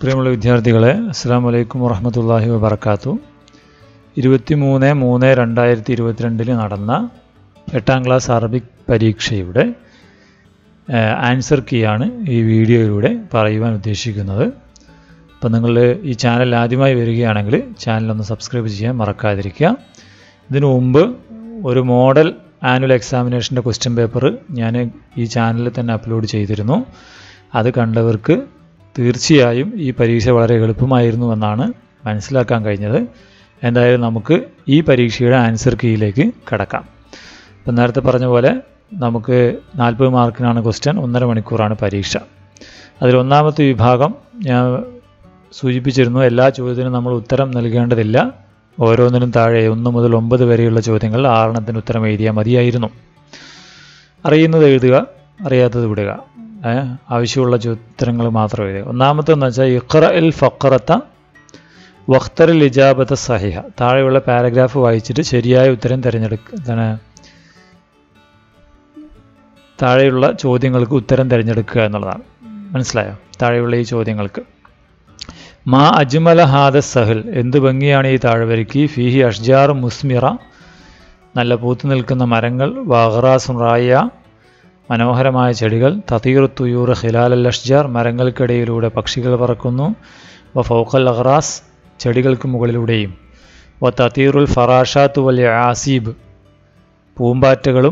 പ്രിയമുള്ള വിദ്യാർത്ഥികളെ അസ്സാം വലൈക്കും വറഹമത്തല്ലാഹി വബർക്കാത്തു ഇരുപത്തി മൂന്ന് മൂന്ന് രണ്ടായിരത്തി ഇരുപത്തിരണ്ടിൽ നടന്ന എട്ടാം ക്ലാസ് അറബിക് പരീക്ഷയുടെ ആൻസർ കീയാണ് ഈ വീഡിയോയിലൂടെ പറയുവാൻ ഉദ്ദേശിക്കുന്നത് അപ്പം നിങ്ങൾ ഈ ചാനൽ ആദ്യമായി വരികയാണെങ്കിൽ ചാനലൊന്ന് സബ്സ്ക്രൈബ് ചെയ്യാൻ മറക്കാതിരിക്കുക ഇതിനു മുമ്പ് ഒരു മോഡൽ ആനുവൽ എക്സാമിനേഷൻ്റെ ക്വസ്റ്റ്യൻ പേപ്പർ ഞാൻ ഈ ചാനലിൽ തന്നെ അപ്ലോഡ് ചെയ്തിരുന്നു അത് കണ്ടവർക്ക് തീർച്ചയായും ഈ പരീക്ഷ വളരെ എളുപ്പമായിരുന്നു എന്നാണ് മനസ്സിലാക്കാൻ കഴിഞ്ഞത് എന്തായാലും നമുക്ക് ഈ പരീക്ഷയുടെ ആൻസർ കീയിലേക്ക് കടക്കാം ഇപ്പം നേരത്തെ പറഞ്ഞ പോലെ നമുക്ക് നാൽപ്പത് മാർക്കിനാണ് ക്വസ്റ്റ്യൻ ഒന്നര മണിക്കൂറാണ് പരീക്ഷ അതിൽ ഒന്നാമത്തെ വിഭാഗം ഞാൻ സൂചിപ്പിച്ചിരുന്നു എല്ലാ ചോദ്യത്തിനും നമ്മൾ ഉത്തരം നൽകേണ്ടതില്ല ഓരോന്നിനും താഴെ ഒന്ന് മുതൽ ഒമ്പത് വരെയുള്ള ചോദ്യങ്ങൾ ആറെണ്ണത്തിന് ഉത്തരം എഴുതിയാൽ മതിയായിരുന്നു അറിയുന്നത് എഴുതുക അറിയാത്തത് വിടുക ആവശ്യമുള്ള ഉത്തരങ്ങൾ മാത്രം എഴുതുക ഒന്നാമത്തെന്ന് വെച്ചാൽ ഇഖ്റ എൽ ഫക്കറത്ത വഖ്തറിൽ ഇജാബത്ത സഹിഹ താഴെയുള്ള പാരഗ്രാഫ് വായിച്ചിട്ട് ശരിയായ ഉത്തരം തിരഞ്ഞെടുക്കുക താഴെയുള്ള ചോദ്യങ്ങൾക്ക് ഉത്തരം തിരഞ്ഞെടുക്കുക എന്നുള്ളതാണ് മനസ്സിലായോ താഴെയുള്ള ഈ ചോദ്യങ്ങൾക്ക് മാ അജ്മല ഹാദ സഹൽ എന്ത് ഭംഗിയാണ് ഈ താഴ്വരയ്ക്ക് ഫിഹി അഷ്ജാർ മുസ്മിറ നല്ല പൂത്തു നിൽക്കുന്ന മരങ്ങൾ വാഹറാസും റായ മനോഹരമായ ചെടികൾ തതീറു തുയൂർ ഹിലാൽ അഷ്ജാർ മരങ്ങൾക്കിടയിലൂടെ പക്ഷികൾ പറക്കുന്നു വ ഫൗഖൽ അഹ്റാസ് ചെടികൾക്ക് മുകളിലൂടെയും വ തതീറുൽ ഫറാഷാത്ത് വലിയ ആസീബ് പൂമ്പാറ്റകളും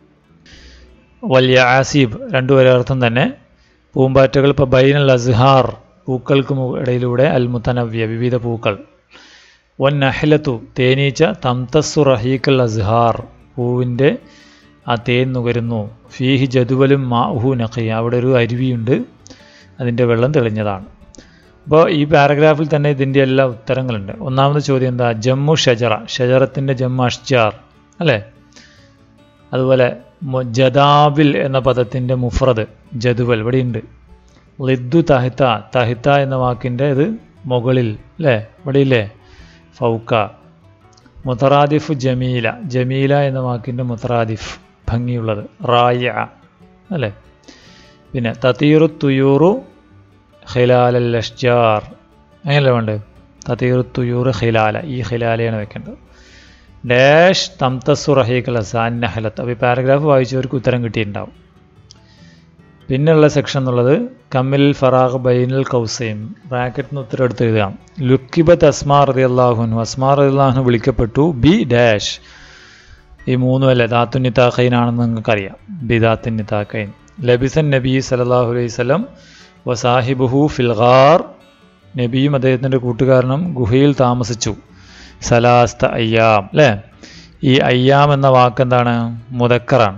വലിയ ആസീബ് രണ്ടുപേരെ അർത്ഥം തന്നെ പൂമ്പാറ്റകൾ ഇപ്പോൾ ബൈനൽ അസ്ഹാർ പൂക്കൾക്ക് ഇടയിലൂടെ അൽ മുത്തനവ്യ വിവിധ പൂക്കൾ വൻ നഹലത്തു തേനീച്ച തംതസ്സു റഹീക്കൽ അസ്ഹാർ പൂവിൻ്റെ ആ തേൻ നുകരുന്നു ഫീഹി ജതുവലും മാഹു നഖി അവിടെ ഒരു അരുവിയുണ്ട് അതിൻ്റെ വെള്ളം തെളിഞ്ഞതാണ് അപ്പോൾ ഈ പാരഗ്രാഫിൽ തന്നെ ഇതിൻ്റെ എല്ലാ ഉത്തരങ്ങളുണ്ട് ഒന്നാമത്തെ ചോദ്യം എന്താ ജമ്മു ഷജറ ഷജറത്തിൻ്റെ ജമ്മു അഷ്ജാർ അല്ലേ അതുപോലെ ജദാബിൽ എന്ന പദത്തിൻ്റെ മുഫ്രദ് ജതുവൽ ഇവിടെയുണ്ട് ലിദ്ദു തഹിത്ത തഹിത്ത എന്ന വാക്കിൻ്റെ ഇത് മുകളിൽ അല്ലേ ഇവിടെയില്ലേ ഫൗക്ക മുത്തറാദിഫ് ജമീല ജമീല എന്ന വാക്കിൻ്റെ മുത്തറാദിഫ് ഭംഗിയുള്ളത് റായ അല്ലേ പിന്നെ തതീറു തുയൂറു ഹിലാലൽ അഷ്ജാർ അങ്ങനെയല്ലേ വേണ്ടത് തതീറു തുയൂറ് ഹിലാല ഈ ഹിലാലയാണ് വെക്കേണ്ടത് ഡാഷ് തംതസ്സു റഹീഖൽ അസാന്നഹലത്ത് അപ്പോൾ ഈ പാരഗ്രാഫ് വായിച്ചവർക്ക് ഉത്തരം കിട്ടിയിട്ടുണ്ടാവും പിന്നെയുള്ള സെക്ഷൻ എന്നുള്ളത് കമ്മിൽ ഫറാഖ് ബൈനൽ കൗസൈം ബ്രാക്കറ്റിന് ഉത്തരം എടുത്ത് എഴുതാം ലുക്കിബത്ത് അസ്മാർ റതി അള്ളാഹുനു അസ്മാർ റതി അള്ളാഹുനു വിളിക്കപ്പെട്ടു ബി ഡാഷ് ഈ മൂന്നും അല്ലേ ദാത്തുന്നിത്താഖൈനാണെന്ന് നിങ്ങൾക്കറിയാം ബി ദാത്തുന്നിത്താഖൈൻ ലബിസൻ നബി സലാഹു അലൈഹി സ്വലം വസാഹിബുഹു ഫിൽഗാർ നബിയും അദ്ദേഹത്തിൻ്റെ കൂട്ടുകാരനും ഗുഹയിൽ താമസിച്ചു സലാസ്ത അയ്യാം അല്ലേ ഈ അയ്യാം എന്ന വാക്ക് എന്താണ് മുതക്കറാണ്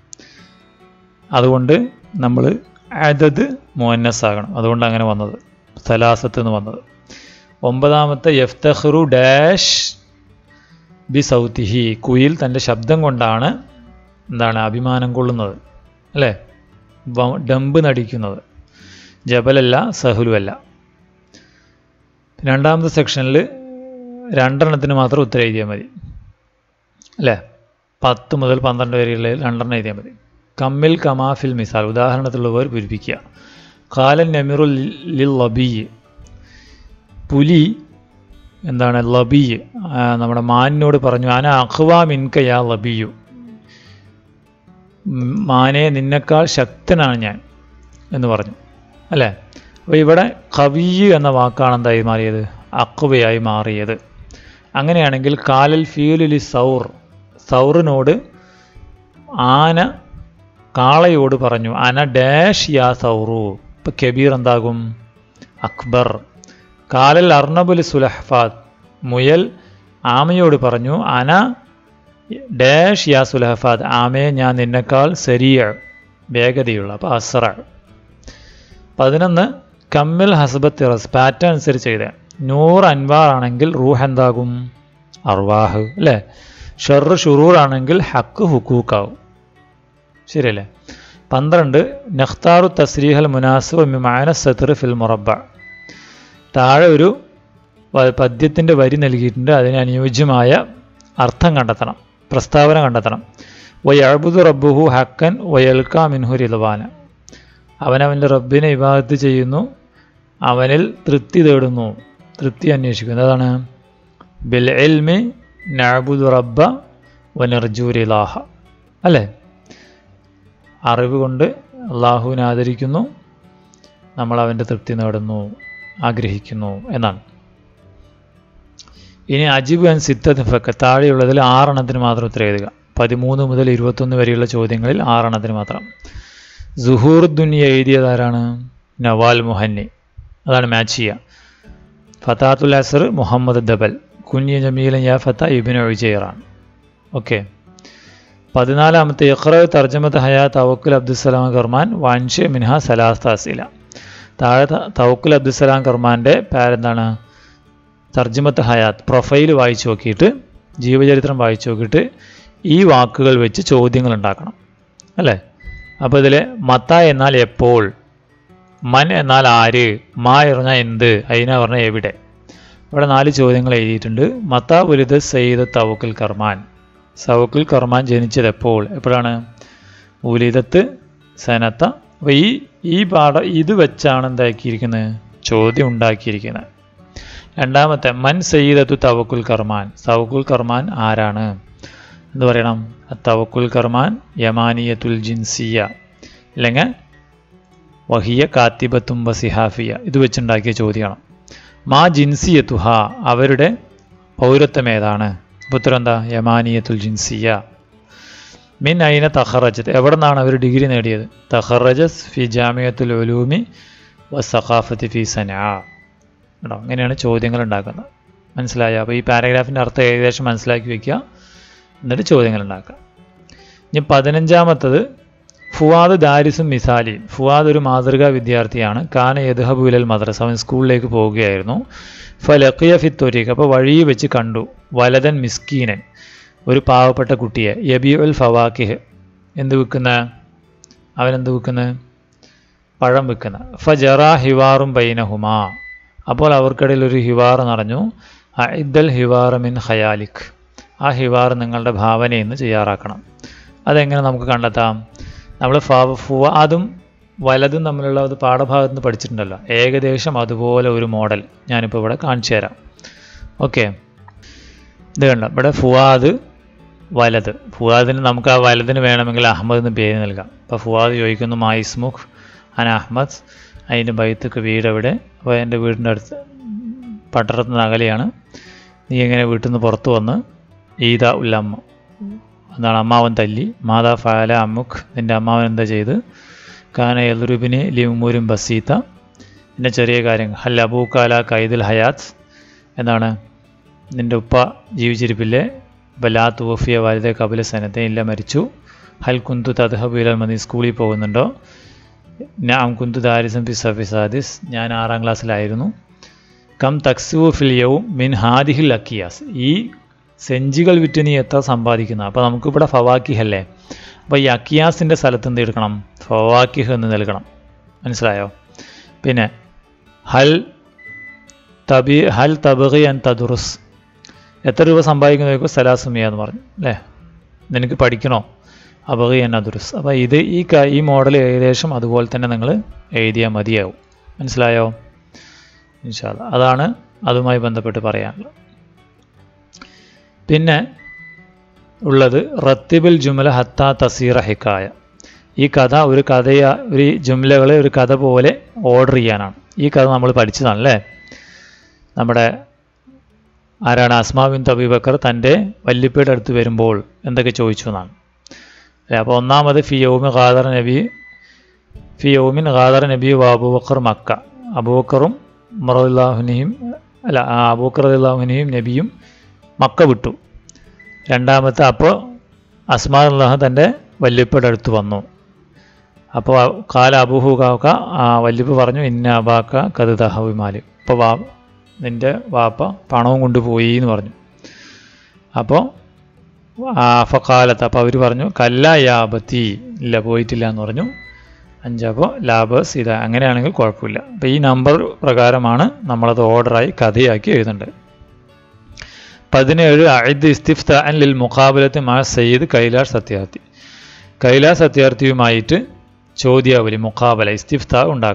അതുകൊണ്ട് നമ്മൾ അതത് മോന്നസ് ആകണം അതുകൊണ്ട് അങ്ങനെ വന്നത് സലാസത്ത് എന്ന് വന്നത് ഒമ്പതാമത്തെ യഫ്തഹ്റു ഡാഷ് ബി സൗത്തിഹി കുയിൽ തൻ്റെ ശബ്ദം കൊണ്ടാണ് എന്താണ് അഭിമാനം കൊള്ളുന്നത് അല്ലേ ഡമ്പ് നടിക്കുന്നത് ജബലല്ല സഹുലുമല്ല രണ്ടാമത്തെ സെക്ഷനിൽ രണ്ടെണ്ണത്തിന് മാത്രം ഉത്തരം എഴുതിയാൽ മതി അല്ലേ പത്ത് മുതൽ പന്ത്രണ്ട് വരെയുള്ള രണ്ടെണ്ണം എഴുതിയാൽ മതി കമ്മിൽ കമാഫിൽ മിസാൽ ഉദാഹരണത്തിലുള്ളവർ പൂരിപ്പിക്കുക കാലൻ നമിറുൽ ലിൽ ലബി പുലി എന്താണ് ലബി നമ്മുടെ മാനിനോട് പറഞ്ഞു ആന അഖ്വാ മിൻക യാ ലബിയു മാനെ നിന്നെക്കാൾ ശക്തനാണ് ഞാൻ എന്ന് പറഞ്ഞു അല്ലേ അപ്പോൾ ഇവിടെ കവിയ് എന്ന വാക്കാണ് എന്തായി മാറിയത് അക്വയായി മാറിയത് അങ്ങനെയാണെങ്കിൽ കാലൽ ഫീലുലി സൗർ സൗറിനോട് ആന കാളയോട് പറഞ്ഞു അന ഡാഷ് യാ സൗറു ഇപ്പം കബീർ എന്താകും അക്ബർ കാലൽ അർണബുൽ സുലഹഫാദ് മുയൽ ആമയോട് പറഞ്ഞു അന ഡാഷ് യാ സുലഹഫാദ് ആമയെ ഞാൻ നിന്നെക്കാൾ സരിയ വേഗതയുള്ള അപ്പോൾ അസറ പതിനൊന്ന് കമ്മിൽ ഹസബത്ത് റസ് പാറ്റേൺ അനുസരിച്ച് എഴുതാൻ നൂറ് അൻവാർ ആണെങ്കിൽ റൂഹ് എന്താകും അർവാഹ് അല്ലേ ഷെറ് ഷുറൂർ ആണെങ്കിൽ ഹക്ക് ഹുക്കൂക്കാവും ശരിയല്ലേ പന്ത്രണ്ട് നഖ്താറു തസ്രീഹൽ മുനാസിബ് മിമാന സത്തർ ഫിൽ മുറബ താഴെ ഒരു പദ്യത്തിൻ്റെ വരി നൽകിയിട്ടുണ്ട് അതിന് അനുയോജ്യമായ അർത്ഥം കണ്ടെത്തണം പ്രസ്താവന കണ്ടെത്തണം വയഅബുദു റബ്ബുഹു ഹക്കൻ വയൽക്കാ മിൻഹു റിദ്വാന അവനവൻ്റെ റബ്ബിനെ ഇബാദത്ത് ചെയ്യുന്നു അവനിൽ തൃപ്തി തേടുന്നു തൃപ്തി അന്വേഷിക്കുന്നു അതാണ് ബിൽ എൽമി നഅബുദു റബ്ബ വനർജൂരിലാഹ അല്ലേ അറിവ് കൊണ്ട് അള്ളാഹുവിനെ ആദരിക്കുന്നു നമ്മൾ അവൻ്റെ തൃപ്തി നേടുന്നു ആഗ്രഹിക്കുന്നു എന്നാണ് ഇനി അജിബ് ആൻഡ് സിത്തത്ത് ഫക്ക താഴെയുള്ളതിൽ ആറെണ്ണത്തിന് മാത്രം ഉത്തരം എഴുതുക പതിമൂന്ന് മുതൽ ഇരുപത്തൊന്ന് വരെയുള്ള ചോദ്യങ്ങളിൽ ആറെണ്ണത്തിന് മാത്രം സുഹൂർ ദുനിയ എഴുതിയതാരാണ് നവാൽ മുഹന്നി അതാണ് മാച്ച് ചെയ്യുക ഫത്താത്തുൽ അസർ മുഹമ്മദ് ദബൽ കുഞ്ഞ് ജമീലൻ യാ ഫത്ത ഇബിൻ ഒഴിജയറാണ് ഓക്കെ പതിനാലാമത്തെ ഇഖ്റ തർജമത്ത് ഹയാ തവക്കുൽ അബ്ദുസലാം കർമാൻ വാൻഷ് മിൻഹ സലാസ് താസില താഴെ തവക്കുൽ അബ്ദുസലാം കർമാൻ്റെ പേരെന്താണ് തർജമത്ത് ഹയാത്ത് പ്രൊഫൈൽ വായിച്ചു നോക്കിയിട്ട് ജീവചരിത്രം വായിച്ചു നോക്കിയിട്ട് ഈ വാക്കുകൾ വെച്ച് ചോദ്യങ്ങൾ ഉണ്ടാക്കണം അല്ലേ അപ്പോൾ ഇതിൽ മത്ത എന്നാൽ എപ്പോൾ മൻ എന്നാൽ ആര് മാ പറഞ്ഞാൽ എന്ത് അയിന പറഞ്ഞാൽ എവിടെ ഇവിടെ നാല് ചോദ്യങ്ങൾ എഴുതിയിട്ടുണ്ട് മത്ത ഉലിദ് സയ്യിദ് തവക്കുൽ കർമാൻ സവക്കുൽ കർമാൻ ജനിച്ചത് എപ്പോൾ എപ്പോഴാണ് ഉലിദത്ത് സനത്ത അപ്പോൾ ഈ ഈ പാഠ ഇത് വെച്ചാണ് എന്താക്കിയിരിക്കുന്നത് ചോദ്യം ഉണ്ടാക്കിയിരിക്കുന്നത് രണ്ടാമത്തെ മൻ സയ്യിദത്തു തവക്കുൽ കർമാൻ തവക്കുൽ കർമാൻ ആരാണ് എന്ന് പറയണം തവക്കുൽ കർമാൻ യമാനിയത്തുൽ ജിൻസിയ അല്ലെങ്കിൽ വഹിയ കാത്തിബത്തും വസിഹാഫിയ ഇത് വെച്ചുണ്ടാക്കിയ ചോദ്യമാണ് മാ ജിൻസിയത്തുഹ അവരുടെ പൗരത്വം ഏതാണ് ഉത്തരം എന്താ യമാനിയത്തുൽ ജിൻസിയ മിൻ അയിന തഹറജത്ത് എവിടെ നിന്നാണ് അവർ ഡിഗ്രി നേടിയത് തഹറജസ് ഫി ജാമിയത്തുൽ ഒലൂമി വ സഖാഫത്തി ഫി സനാ കേട്ടോ അങ്ങനെയാണ് ചോദ്യങ്ങൾ ഉണ്ടാക്കുന്നത് മനസ്സിലായോ അപ്പോൾ ഈ പാരഗ്രാഫിൻ്റെ അർത്ഥം ഏകദേശം മനസ്സിലാക്കി വെക്കുക എന്നിട്ട് ചോദ്യങ്ങൾ ഉണ്ടാക്കുക ഇനി പതിനഞ്ചാമത്തത് ഫുവാദ് ദാരിസും മിസാലി ഫുവാദ് ഒരു മാതൃകാ വിദ്യാർത്ഥിയാണ് കാന യദ്ഹബുലൽ മദ്രസ അവൻ സ്കൂളിലേക്ക് പോവുകയായിരുന്നു ഫലഖിയ ഫിത്തൊരീഖ് അപ്പോൾ വഴി വെച്ച് കണ്ടു വലതൻ മിസ്കീനൻ ഒരു പാവപ്പെട്ട കുട്ടിയെ യബി ഉൽ ഫവാക്കിഹ് എന്ത് വിൽക്കുന്ന അവൻ എന്ത് വിൽക്കുന്നത് പഴം വിൽക്കുന്ന ഫജറ ഹിവാറും ബൈനഹുമാ അപ്പോൾ അവർക്കിടയിൽ ഒരു ഹിവാർ നടഞ്ഞു ഇദ്ദൽ ഹിവാർ മിൻ ഖയാലിക് ആ ഹിവാർ നിങ്ങളുടെ ഭാവനയിൽ നിന്ന് തയ്യാറാക്കണം അതെങ്ങനെ നമുക്ക് കണ്ടെത്താം നമ്മൾ ഫുവാദും വലതും തമ്മിലുള്ള ഒരു പാഠഭാഗത്ത് നിന്ന് പഠിച്ചിട്ടുണ്ടല്ലോ ഏകദേശം അതുപോലെ ഒരു മോഡൽ ഞാനിപ്പോൾ ഇവിടെ കാണിച്ചു തരാം ഓക്കെ ഇത് കണ്ട ഇവിടെ ഫുവാദ് വലത് ഫുവാദിന് നമുക്ക് ആ വലതിന് വേണമെങ്കിൽ അഹമ്മദ് എന്ന് പേര് നൽകാം അപ്പോൾ ഫുവാദ് ചോദിക്കുന്നു മായിസ്മുഖ് അൻ അഹമ്മദ് അതിൻ്റെ ബൈത്തൊക്കെ വീട് എവിടെ അപ്പോൾ എൻ്റെ വീടിൻ്റെ അടുത്ത് പട്ടണത്തിൽ നിന്ന് അകലെയാണ് നീ എങ്ങനെ വീട്ടിൽ നിന്ന് പുറത്ത് വന്ന് ഈദ ഉല്ലമ്മ എന്താണ് അമ്മാവൻ തല്ലി മാതാ ഫാല അമ്മുഖ് നിൻ്റെ അമ്മാവൻ എന്താ ചെയ്ത് കാന എൽറുബിന് ലിമുരും ബസീത്ത പിന്നെ ചെറിയ കാര്യങ്ങൾ ഹൽ അബൂക്കാല കൈദുൽ ഹയാത്ത് എന്താണ് നിൻ്റെ ഉപ്പ ജീവിച്ചിരിപ്പില്ലേ ബലാ തൂഫിയ വാലിദ കപില സനത്തെ ഇല്ല മരിച്ചു ഹൽ കുന്തു തദ്ഹബ് ഇലൽ മതി സ്കൂളിൽ പോകുന്നുണ്ടോ ഞാൻ കുന്തു ദാരിസം ഫി സഫി സാദിസ് ഞാൻ ആറാം ക്ലാസ്സിലായിരുന്നു കം തക്സു ഫിൽ യവും മിൻ ഹാദിഹിൽ അക്കിയാസ് ഈ സെഞ്ചികൾ വിറ്റ് നീ എത്ര സമ്പാദിക്കുന്ന അപ്പോൾ നമുക്കിവിടെ ഫവാക്കിഹ് അല്ലേ അപ്പോൾ ഈ അക്കിയാസിൻ്റെ സ്ഥലത്ത് എന്ത് എടുക്കണം ഫവാക്കിഹ് എന്ന് നൽകണം മനസ്സിലായോ പിന്നെ ഹൽ തബി ഹൽ തബി ആൻഡ് തദുറുസ് എത്ര രൂപ സമ്പാദിക്കുന്ന ചോദിക്കും സലാസുമിയ എന്ന് പറഞ്ഞു അല്ലേ നിനക്ക് പഠിക്കണോ അബഹി എന്ന ദുരുസ് അപ്പോൾ ഇത് ഈ ഈ മോഡൽ ഏകദേശം അതുപോലെ തന്നെ നിങ്ങൾ എഴുതിയാൽ മതിയാവും മനസ്സിലായോ ഇൻഷാല്ല അതാണ് അതുമായി ബന്ധപ്പെട്ട് പറയാനുള്ളത് പിന്നെ ഉള്ളത് റത്തിബിൽ ജുമല ഹത്ത തസീറ ഹിക്കായ ഈ കഥ ഒരു കഥയ ഒരു ജുംലകളെ ഒരു കഥ പോലെ ഓർഡർ ചെയ്യാനാണ് ഈ കഥ നമ്മൾ പഠിച്ചതാണല്ലേ നമ്മുടെ ആരാണ് അസ്മാബിൻ തബീബക്കർ തൻ്റെ വല്യപ്പയുടെ അടുത്ത് വരുമ്പോൾ എന്തൊക്കെ ചോദിച്ചു എന്നാണ് അല്ലേ അപ്പോൾ ഒന്നാമത് ഫി യൗമി ഖാദർ നബി ഫി യൗമിൻ ഖാദർ നബി വ അബൂബക്കർ മക്ക അബൂബക്കറും മറുല്ലാഹുനെയും അല്ല അബൂബക്കർ അള്ളാഹുനെയും നബിയും മക്ക വിട്ടു രണ്ടാമത്തെ അപ്പോൾ അസ്മാ അള്ളാഹ് തൻ്റെ വല്യപ്പയുടെ അടുത്ത് വന്നു അപ്പോൾ കാല അബുഹു കാക്ക വല്യപ്പ പറഞ്ഞു ഇന്ന അബാക്ക കത് തഹവിമാല് ഇപ്പോൾ വാ നിൻ്റെ വാപ്പ പണവും കൊണ്ടുപോയി എന്ന് പറഞ്ഞു അപ്പോൾ ഫക്കാലത്ത് അപ്പോൾ അവർ പറഞ്ഞു കല്ല യാബത്തി ഇല്ല പോയിട്ടില്ല എന്ന് പറഞ്ഞു അഞ്ചപ്പോൾ ലാബേഴ്സ് ഇത് അങ്ങനെയാണെങ്കിൽ കുഴപ്പമില്ല അപ്പോൾ ഈ നമ്പർ പ്രകാരമാണ് നമ്മളത് ഓർഡറായി കഥയാക്കി എഴുതേണ്ടത് പതിനേഴ് അയിദ് ഇസ്തിഫ്ത അൻ ലിൽ മുഖാബലത്ത് മാ സയ്യിദ് കൈലാഷ് സത്യാർത്ഥി കൈലാഷ് സത്യാർത്ഥിയുമായിട്ട് ചോദ്യാവലി മുഖാബല ഇസ്തിഫ്ത ഉണ്ടാക്കണം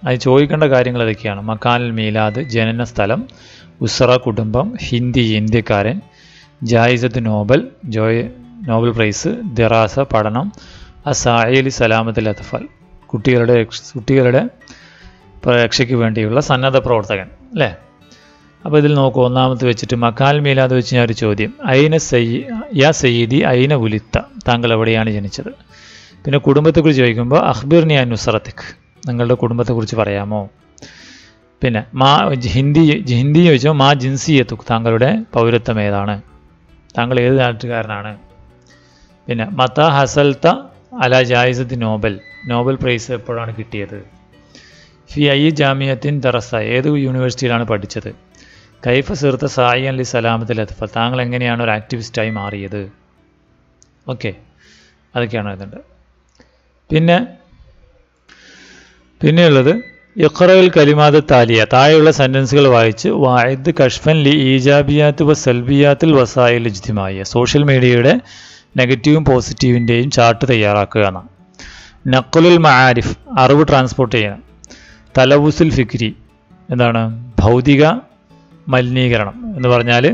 അത് ചോദിക്കേണ്ട കാര്യങ്ങൾ ഇതൊക്കെയാണ് മക്കാനിൽ മീലാദ് ജനന സ്ഥലം ഉസ്ര കുടുംബം ഹിന്ദി ഇന്ത്യക്കാരൻ ജായിസത്ത് നോബൽ ജോയ് നോബൽ പ്രൈസ് ദിറാസ പഠനം അസായലി സലാമത്തിൽ അത്ഫൽ കുട്ടികളുടെ രക്ഷ- കുട്ടികളുടെ രക്ഷയ്ക്ക് വേണ്ടിയുള്ള സന്നദ്ധ പ്രവർത്തകൻ അല്ലേ അപ്പോൾ ഇതിൽ നോക്കൂ ഒന്നാമത്തെ വെച്ചിട്ട് മക്കാൽ മീലാദ് വെച്ച് ഞാൻ ഒരു ചോദ്യം അയിന സയ്യി യാ സയ്യിദി അയിന ഉലിത്ത താങ്കൾ എവിടെയാണ് ജനിച്ചത് പിന്നെ കുടുംബത്തെക്കുറിച്ച് ചോദിക്കുമ്പോൾ അഖ്ബിർനി അനുസറത്തിക് നിങ്ങളുടെ കുടുംബത്തെക്കുറിച്ച് പറയാമോ പിന്നെ മാ ഹിന്ദി ഹിന്ദി ചോദിച്ചോ മാ ജിൻസിയത്തുക് താങ്കളുടെ പൗരത്വം ഏതാണ് താങ്കൾ ഏത് നാട്ടുകാരനാണ് പിന്നെ മത ഹസൽത്ത അല ജായിസത്ത് നോബൽ നോബൽ പ്രൈസ് എപ്പോഴാണ് കിട്ടിയത് ഫി ഐ ജാമിയത്തിൻ ദറസ ഏത് യൂണിവേഴ്സിറ്റിയിലാണ് പഠിച്ചത് കൈഫ സീർത്ത സായി അലി സലാമത്തിൽ എത്തഫൽ താങ്കൾ എങ്ങനെയാണ് ഒരു ആക്ടിവിസ്റ്റായി മാറിയത് ഓക്കെ അതൊക്കെയാണ് എഴുതേണ്ടത് പിന്നെ പിന്നെയുള്ളത് ഇഖ്റയിൽ കലിമാത് താലിയ താഴെയുള്ള സെൻറ്റൻസുകൾ വായിച്ച് വായിദ് കഷ്ഫൻ ലി ഈജാബിയാത്ത് വ സൽബിയാത്തിൽ വസായിൽ ഇജ്തിമായ സോഷ്യൽ മീഡിയയുടെ നെഗറ്റീവും പോസിറ്റീവിൻ്റെയും ചാർട്ട് തയ്യാറാക്കുക എന്നാണ് നക്കുലുൽ മആരിഫ് അറിവ് ട്രാൻസ്പോർട്ട് ചെയ്യണം തലവുസുൽ ഫിക്രി എന്താണ് ഭൗതിക മലിനീകരണം എന്ന് പറഞ്ഞാൽ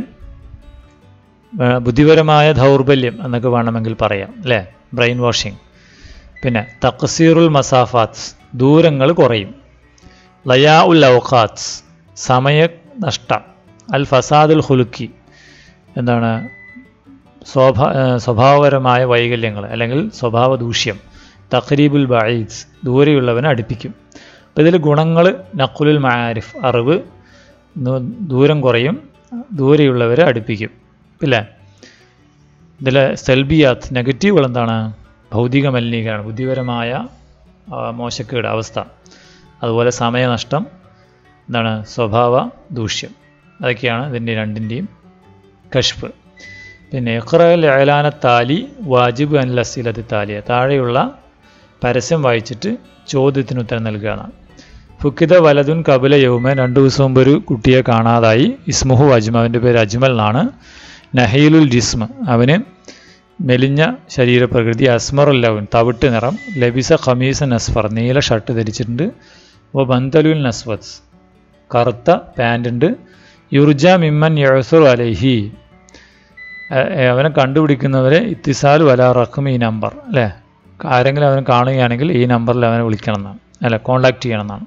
ബുദ്ധിപരമായ ദൗർബല്യം എന്നൊക്കെ വേണമെങ്കിൽ പറയാം അല്ലേ ബ്രെയിൻ വാഷിംഗ് പിന്നെ തക്സീറുൽ മസാഫാത്ത് ദൂരങ്ങൾ കുറയും ലയാ ഉൽ ഔഖാത്ത് സമയ നഷ്ടം അൽ ഫസാദുൽ ഹുലുക്കി എന്താണ് സ്വഭാ സ്വഭാവപരമായ വൈകല്യങ്ങൾ അല്ലെങ്കിൽ സ്വഭാവ ദൂഷ്യം തഖരീബുൽ ബഈദ് ദൂരെയുള്ളവനെ അടുപ്പിക്കും അപ്പോൾ ഇതിൽ ഗുണങ്ങൾ നഖുലുൽ മആരിഫ് അറിവ് നു- ദൂരം കുറയും ദൂരെയുള്ളവരെ അടുപ്പിക്കും ഇല്ലേ ഇതിൽ സെൽബിയാത്ത് നെഗറ്റീവുകൾ എന്താണ് ഭൗതിക മലിനീകരണം ബുദ്ധിപരമായ ആ, മോശക്കേട് അവസ്ഥ അതുപോലെ സമയനഷ്ടം എന്താണ് സ്വഭാവ ദൂഷ്യം അതൊക്കെയാണ് ഇതിൻ്റെ രണ്ടിൻ്റെയും കഷ്ഫ് പിന്നെ ഇഖ്റൽ ഏലാന താലി വാജിബ് അൻ ലസീലത്ത് താലിയ താഴെയുള്ള പരസ്യം വായിച്ചിട്ട് ചോദ്യത്തിന് ഉത്തരം നൽകുകയാണ് ഫുക്കിത വലതുൻ കപില യൗമൻ രണ്ടു ദിവസം മുമ്പ് ഒരു കുട്ടിയെ കാണാതായി ഇസ്മുഹു അജ്മ അവൻ്റെ പേര് അജ്മൽ എന്നാണ് നഹീലുൽ ജിസ്മ അവന് മെലിഞ്ഞ ശരീരപ്രകൃതി അസ്മറുൽ ലവൻ തവിട്ട് നിറം ലബിസ ഖമീസൻ അസ്ഫർ നീല ഷർട്ട് ധരിച്ചിട്ടുണ്ട് വ ബന്തലുൽ നസ്വത്ത് കറുത്ത പാൻ്റ് ഉണ്ട് യുർജ മിമ്മൻ യസുർ അലൈഹി അ- എ- അവനെ കണ്ടുപിടിക്കുന്നവരെ ഇത്തിസാൽ വല റഖം ഈ നമ്പർ അല്ലേ ആരെങ്കിലും അവനെ കാണുകയാണെങ്കിൽ ഈ നമ്പറിൽ അവനെ വിളിക്കണം എന്നാണ് അല്ല കോണ്ടാക്ട് ചെയ്യണം എന്നാണ്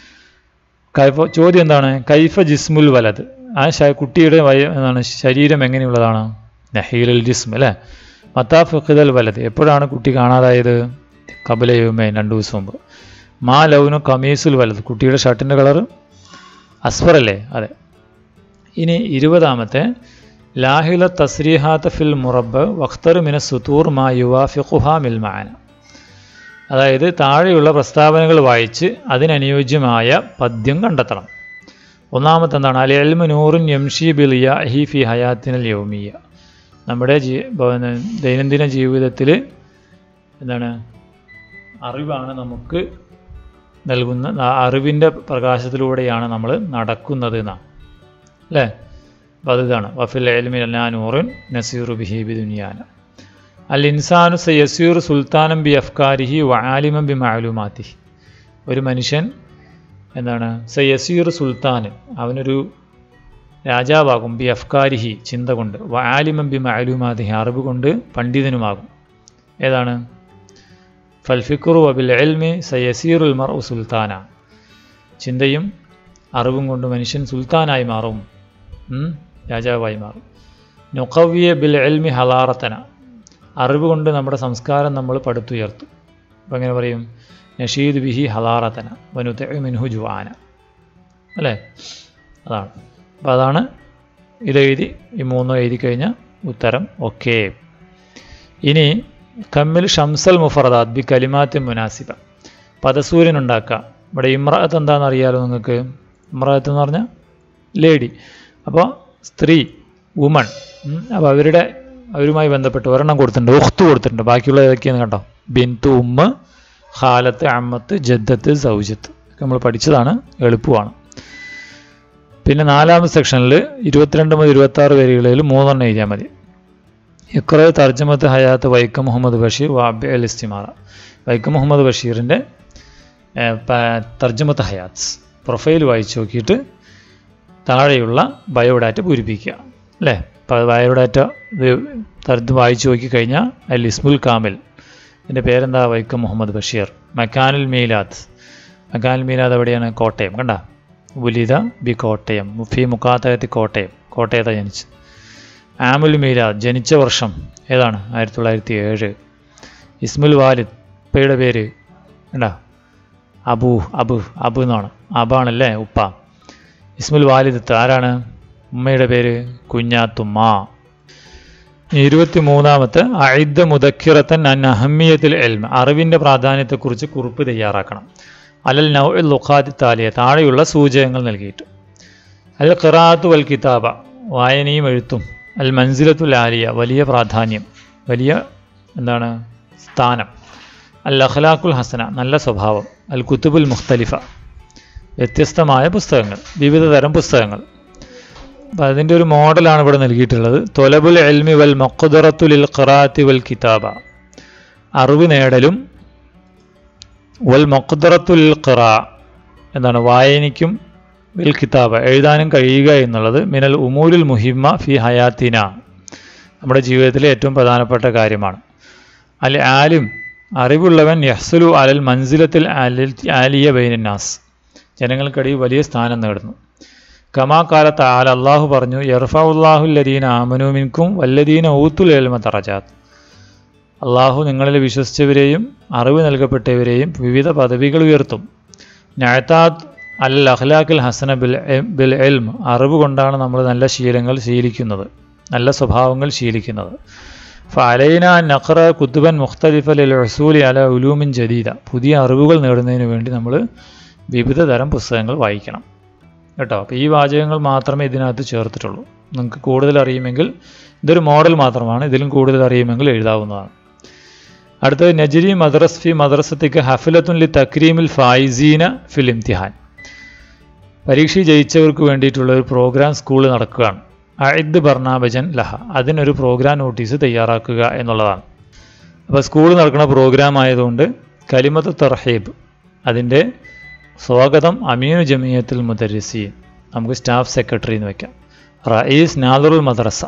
കൈഫ ചോദ്യം എന്താണ് കൈഫ ജിസ്മുൽ വലത് ആ ശ- കുട്ടിയുടെ വയ എന്താണ് ശരീരം എങ്ങനെയുള്ളതാണ് നഹീലുൽ ജിസ്ം അല്ലേ മത്താ ഫിഖിദൽ വലത് എപ്പോഴാണ് കുട്ടി കാണാതായത് കബലയുമേ രണ്ടു ദിവസം മുമ്പ് മാ ലൗനു കമീസുൽ വലത് കുട്ടിയുടെ ഷർട്ടിൻ്റെ കളറ് അസ്ഫർ അല്ലേ അതെ ഇനി ഇരുപതാമത്തെ ലാഹില തസ്രീഹാത്ത് ഫിൽ മുറബ് വഖ്തർ മിന സുതൂർ മാ യുവാഫിഖുഹ മിൽ മാന അതായത് താഴെയുള്ള പ്രസ്താവനകൾ വായിച്ച് അതിനനുയോജ്യമായ പദ്യം കണ്ടെത്തണം ഒന്നാമത്തെ എന്താണ് അൽ എൽമു നൂറുൻ യംഷി ബിലിയ ഹി ഫി ഹയാത്തിനൽ യൗമിയ നമ്മുടെ ജീ ബ- ദൈനംദിന ജീവിതത്തിൽ എന്താണ് അറിവാണ് നമുക്ക് നൽകുന്ന ആ അറിവിൻ്റെ പ്രകാശത്തിലൂടെയാണ് നമ്മൾ നടക്കുന്നത് എന്നാണ് അല്ലേ അപ്പോൾ അത് ഇതാണ് വഫിൽ എൽമി അല്ലാ നൂറുൻ നസീറു ബിഹീബി ദുനിയാന അൽ ഇൻസാനു സയസീർ സുൽത്താനം ബി അഫ്കാരിഹി വആലിമം ബി മാലൂമാത്തിഹി ഒരു മനുഷ്യൻ എന്താണ് സയസീർ സുൽത്താന് അവനൊരു രാജാവാകും ബി അഫ്കാരിഹി ചിന്ത കൊണ്ട് വആലിമം ബി മാലൂമാത്തിഹി അറിവ് കൊണ്ട് പണ്ഡിതനുമാകും ഏതാണ് ഫൽഫിക്കുറു വബിൽ എൽമി സയസീറുൽ മർ സുൽത്താന ചിന്തയും അറിവും കൊണ്ട് മനുഷ്യൻ സുൽത്താനായി മാറും ഉം, രാജാവായി മാറും നുഖവിയ ബിൽ എൽമി ഹലാറത്തന അറിവ് കൊണ്ട് നമ്മുടെ സംസ്കാരം നമ്മൾ പടുത്തുയർത്തും അപ്പം എങ്ങനെ പറയും നഷീദ് ബിഹി ഹലാറത്തന വനുത്ത മിൻഹു ജുവാന അല്ലേ അതാണ് അപ്പോൾ അതാണ് ഇതെഴുതി ഈ മൂന്നും എഴുതി കഴിഞ്ഞാൽ ഉത്തരം ഓക്കെ ഇനി കമ്മിൽ ഷംസൽ മുഫറദാത്ത് ബി കലിമാത്തി മുനാസിബ പദസൂര്യൻ ഉണ്ടാക്കുക ഇവിടെ ഇമ്രാത്ത് എന്താണെന്ന് അറിയാലോ നിങ്ങൾക്ക് ഇമ്രാത്ത് എന്ന് പറഞ്ഞാൽ ലേഡി അപ്പോൾ സ്ത്രീ വുമൺ അപ്പോൾ അവരുടെ അവരുമായി ബന്ധപ്പെട്ട് ഒരെണ്ണം കൊടുത്തിട്ടുണ്ട് ഉഖ്തു കൊടുത്തിട്ടുണ്ട് ബാക്കിയുള്ള ഏതൊക്കെയാന്ന് കണ്ടോ ബിന്തു ഉമ്മ ഖാലത്ത് അമ്മത്ത് ജദ്ദത്ത് സൗജത്ത് ഒക്കെ നമ്മൾ പഠിച്ചതാണ് എളുപ്പമാണ് പിന്നെ നാലാമത്തെ സെക്ഷനിൽ ഇരുപത്തിരണ്ട് മുതൽ ഇരുപത്തി ആറ് വരികളിൽ മൂന്നെണ്ണം എഴുതിയാൽ മതി ഇക്ര തർജ്ജമത്ത് ഹയാത്ത് വൈക്കം മുഹമ്മദ് ബഷീർ വാബി അൽ ഇസ്തിമാറ വൈക്കം മുഹമ്മദ് ബഷീറിൻ്റെ തർജ്ജമത്ത് ഹയാത്സ് പ്രൊഫൈൽ വായിച്ചു നോക്കിയിട്ട് താഴെയുള്ള ബയോഡാറ്റ പൂരിപ്പിക്കുക അല്ലേ അപ്പോൾ ബയോഡാറ്റ ഇത് തരത്ത് വായിച്ചു നോക്കിക്കഴിഞ്ഞാൽ അതിൽ ഇസ്മുൽ കാമിൽ എൻ്റെ പേരെന്താ വൈക്കം മുഹമ്മദ് ബഷീർ മക്കാനുൽ മീലാദ് മക്കാനുൽ മീലാദ് എവിടെയാണ് കോട്ടയം കണ്ട ഉലിത ബി കോട്ടയം മുഫി മുക്കാത്തകത്തി കോട്ടയം കോട്ടയത്താണ് ജനിച്ചു ആമുൽ മീലാദ് ജനിച്ച വർഷം ഏതാണ് ആയിരത്തി തൊള്ളായിരത്തി ഏഴ് ഇസ്മുൽ വാലിദ് ഉപ്പയുടെ പേര് കണ്ടാ അബു അബു അബു എന്നാണ് അബാണല്ലേ ഉപ്പ ഇസ്മുൽ വാലിദത്ത് ആരാണ് ഉമ്മയുടെ പേര് കുഞ്ഞാത്തുമ്മ ഇരുപത്തി മൂന്നാമത്തെ അയിദ മുദക്കിറത്തൻ അൻ അഹമ്മിയത്തിൽ എൽമ അറിവിൻ്റെ പ്രാധാന്യത്തെക്കുറിച്ച് കുറിപ്പ് തയ്യാറാക്കണം അലൽ നൗ ലുഖാത്തി താലിയ താഴെയുള്ള സൂചകങ്ങൾ നൽകിയിട്ട് അൽ ഖിറാത്ത് വൽ കിതാബ വായനയും എഴുത്തും അൽ മൻസിലത്തുൽ ആലിയ വലിയ പ്രാധാന്യം വലിയ എന്താണ് സ്ഥാനം അൽ അഖ്ലാഖുൽ ഹസന നല്ല സ്വഭാവം അൽ കുത്തുബുൽ മുഖ്തലിഫ വ്യത്യസ്തമായ പുസ്തകങ്ങൾ വിവിധ തരം പുസ്തകങ്ങൾ അപ്പം അതിൻ്റെ ഒരു മോഡലാണ് ഇവിടെ നൽകിയിട്ടുള്ളത് തൊലബുൽ എൽമി വൽ മൊക്കുദറത്തുലിൽ ഖറാത്തി വൽ കിതാബ അറിവ് നേടലും വൽ മൊക്കുദറത്തുൽ ഖറ എന്താണ് വായനയ്ക്കും വിൽ കിതാബ എഴുതാനും കഴിയുക എന്നുള്ളത് മിനൽ ഉമൂലുൽ മുഹിമ്മ ഫി ഹയാത്തിന നമ്മുടെ ജീവിതത്തിലെ ഏറ്റവും പ്രധാനപ്പെട്ട കാര്യമാണ് അൽ ആലിം അറിവുള്ളവൻ യഹ്സുലു അലൽ മൻസിലത്തിൽ അലിൽ ആലിയ ബൈനന്നാസ് ജനങ്ങൾക്കിടയിൽ വലിയ സ്ഥാനം നേടുന്നു കമാ കാലത്ത് ആൽ അള്ളാഹു പറഞ്ഞു യർഫാഉല്ലാഹു ലദീന ആമനുമിൻക്കും വല്ലദീന ഊത്തുൽ എൽമ തറജാത്ത് അള്ളാഹു നിങ്ങളിൽ വിശ്വസിച്ചവരെയും അറിവ് നൽകപ്പെട്ടവരെയും വിവിധ പദവികൾ ഉയർത്തും ഞാത്താത്ത് അൽ അഖ്ലാഖിൽ ഹസന ബിൽ ബിൽ എൽം അറിവ് കൊണ്ടാണ് നമ്മൾ നല്ല ശീലങ്ങൾ ശീലിക്കുന്നത് നല്ല സ്വഭാവങ്ങൾ ശീലിക്കുന്നത് ഫലൈന നഖറ കുത്തുബൻ മുഖ്തലിഫ ലിൽ ഉസൂലി അല ഉലൂമിൻ ജദീദ പുതിയ അറിവുകൾ നേടുന്നതിന് വേണ്ടി നമ്മൾ വിവിധ തരം പുസ്തകങ്ങൾ വായിക്കണം കേട്ടോ അപ്പോൾ ഈ വാചകങ്ങൾ മാത്രമേ ഇതിനകത്ത് ചേർത്തിട്ടുള്ളൂ നിങ്ങൾക്ക് കൂടുതൽ അറിയുമെങ്കിൽ ഇതൊരു മോഡൽ മാത്രമാണ് ഇതിലും കൂടുതൽ അറിയുമെങ്കിൽ എഴുതാവുന്നതാണ് അടുത്തത് നജരി മദ്രസ് ഫി മദ്രസത്തിക്ക് ഹഫിലത്തുൻ ലി തക്രീമിൽ ഫായിസീന ഫിൽ ഇംതിഹാൻ പരീക്ഷ ജയിച്ചവർക്ക് വേണ്ടിയിട്ടുള്ള ഒരു പ്രോഗ്രാം സ്കൂൾ നടക്കുകയാണ് അയിദ് ബർണാബജൻ ലഹ അതിനൊരു പ്രോഗ്രാം നോട്ടീസ് തയ്യാറാക്കുക എന്നുള്ളതാണ് അപ്പോൾ സ്കൂൾ നടക്കുന്ന പ്രോഗ്രാം ആയതുകൊണ്ട് കലിമത്ത് തർഹീബ് അതിൻ്റെ സ്വാഗതം അമീനു ജമിയത്തിൽ മുദരിസീൻ നമുക്ക് സ്റ്റാഫ് സെക്രട്ടറി എന്ന് വെക്കാം റയീസ് നാദറുൽ മദ്രസ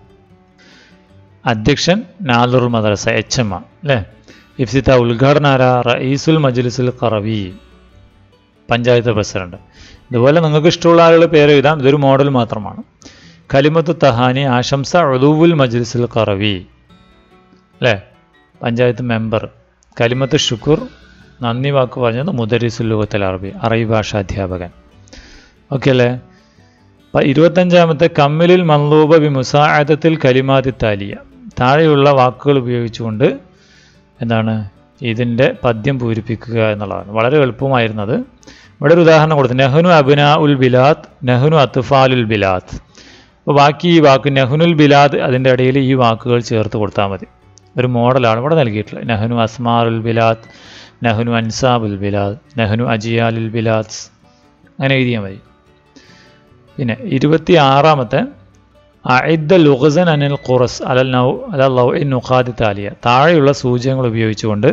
അധ്യക്ഷൻ നാദറുൽ മദ്രസ എച്ച് എം അല്ലേ ഇഫ്സിത്ത ഉദ്ഘാടനാര റയീസുൽ മജ്ലിസുൽ ഖറവി പഞ്ചായത്ത് പ്രസിഡന്റ് ഇതുപോലെ നിങ്ങൾക്ക് ഇഷ്ടമുള്ള ആളുകളുടെ പേര് എഴുതാം ഇതൊരു മോഡൽ മാത്രമാണ് കലിമത്ത് തഹാനി ആശംസ ഒലൂവുൽ മജ്ലിസുൽ ഖറവി അല്ലേ പഞ്ചായത്ത് മെമ്പർ കലിമത്ത് ഷുക്കൂർ നന്ദി വാക്ക് പറഞ്ഞത് മുദരിസുൽ ലോകത്തിൽ അറബി അറബി ഭാഷ അധ്യാപകൻ ഓക്കെ അല്ലേ അപ്പം ഇരുപത്തഞ്ചാമത്തെ കമ്മിലിൽ മൻലൂബ ബി മുസാഅദത്തിൽ കലിമാതി താലിയ താഴെയുള്ള വാക്കുകൾ ഉപയോഗിച്ചുകൊണ്ട് എന്താണ് ഇതിൻ്റെ പദ്യം പൂരിപ്പിക്കുക എന്നുള്ളതാണ് വളരെ എളുപ്പമായിരുന്നത് ഇവിടെ ഒരു ഉദാഹരണം കൊടുത്തു നെഹ്നു അബിന ഉൽ ബിലാത്ത് നെഹ്നു അത്ഫാലുൽ ബിലാത്ത് അപ്പോൾ ബാക്കി ഈ വാക്ക് നെഹ്നുൽ ബിലാദ് അതിൻ്റെ ഇടയിൽ ഈ വാക്കുകൾ ചേർത്ത് കൊടുത്താൽ മതി ഒരു മോഡലാണ് ഇവിടെ നൽകിയിട്ടുള്ളത് നെഹ്നു അസ്മാറുൽ ബിലാത്ത് നെഹ്നു അൻസാബുൽ ബിലാദ് നെഹ്നു അജിയാലുൽ ബിലാദ് അങ്ങനെ എഴുതിയാൽ മതി പിന്നെ ഇരുപത്തി ആറാമത്തെ അഇദ്ദ ലുഗസൻ അനിൽ ഖുറസ് അലൽ നൗ അലൽ ലൗ ഇൻ നുഖാദി താലിയ താഴെയുള്ള സൂചകങ്ങൾ ഉപയോഗിച്ചുകൊണ്ട്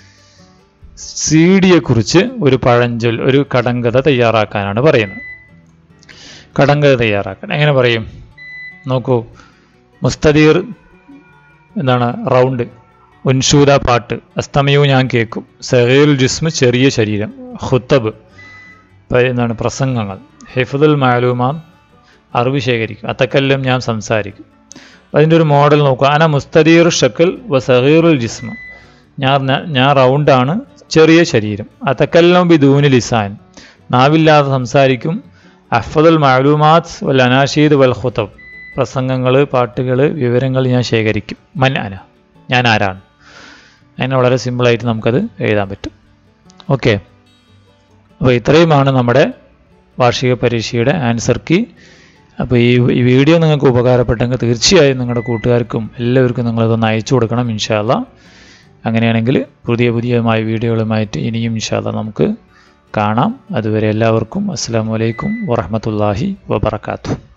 സി ഡിയെക്കുറിച്ച് ഒരു പഴഞ്ചൊൽ ഒരു കടങ്കഥ തയ്യാറാക്കാനാണ് പറയുന്നത് കടങ്കഥ തയ്യാറാക്കാൻ എങ്ങനെ പറയും നോക്കൂ മുസ്തദീർ എന്താണ് റൗണ്ട് ഉൻഷൂദ പാട്ട് അസ്തമയു ഞാൻ കേൾക്കും സഹീൽ ജിസ്മ് ചെറിയ ശരീരം ഹുത്തബ് എന്താണ് പ്രസംഗങ്ങൾ ഹിഫുദുൽ മാലൂമാം അറിവ് ശേഖരിക്കും അത്തക്കെല്ലാം ഞാൻ സംസാരിക്കും അതിൻ്റെ ഒരു മോഡൽ നോക്കുക അന മുസ്തദീർ ഷക്കൽ വ സഹീറുൽ ജിസ്മ ഞാൻ ഞാൻ റൗണ്ടാണ് ചെറിയ ശരീരം അത്തക്കെല്ലാം ബി ദൂനി ലിസാൻ നാവില്ലാതെ സംസാരിക്കും അഫദുൽ മാലൂമാത്ത് വൽ അനാഷീദ് വൽ ഖുതബ് പ്രസംഗങ്ങൾ പാട്ടുകൾ വിവരങ്ങൾ ഞാൻ ശേഖരിക്കും മൻ അന ഞാൻ ആരാണ് അങ്ങനെ വളരെ സിമ്പിളായിട്ട് നമുക്കത് എഴുതാൻ പറ്റും ഓക്കെ അപ്പോൾ ഇത്രയുമാണ് നമ്മുടെ വാർഷിക പരീക്ഷയുടെ ആൻസർ കീ അപ്പോൾ ഈ ഈ വീഡിയോ നിങ്ങൾക്ക് ഉപകാരപ്പെട്ടെങ്കിൽ തീർച്ചയായും നിങ്ങളുടെ കൂട്ടുകാർക്കും എല്ലാവർക്കും നിങ്ങളതൊന്ന് അയച്ചു കൊടുക്കണം ഇൻഷാല്ല അങ്ങനെയാണെങ്കിൽ പുതിയ പുതിയമായ വീഡിയോകളുമായിട്ട് ഇനിയും ഇൻഷാല്ല നമുക്ക് കാണാം അതുവരെ എല്ലാവർക്കും അസ്സാം വലൈക്കും വറഹമത്തല്ലാഹി വബർക്കാത്തു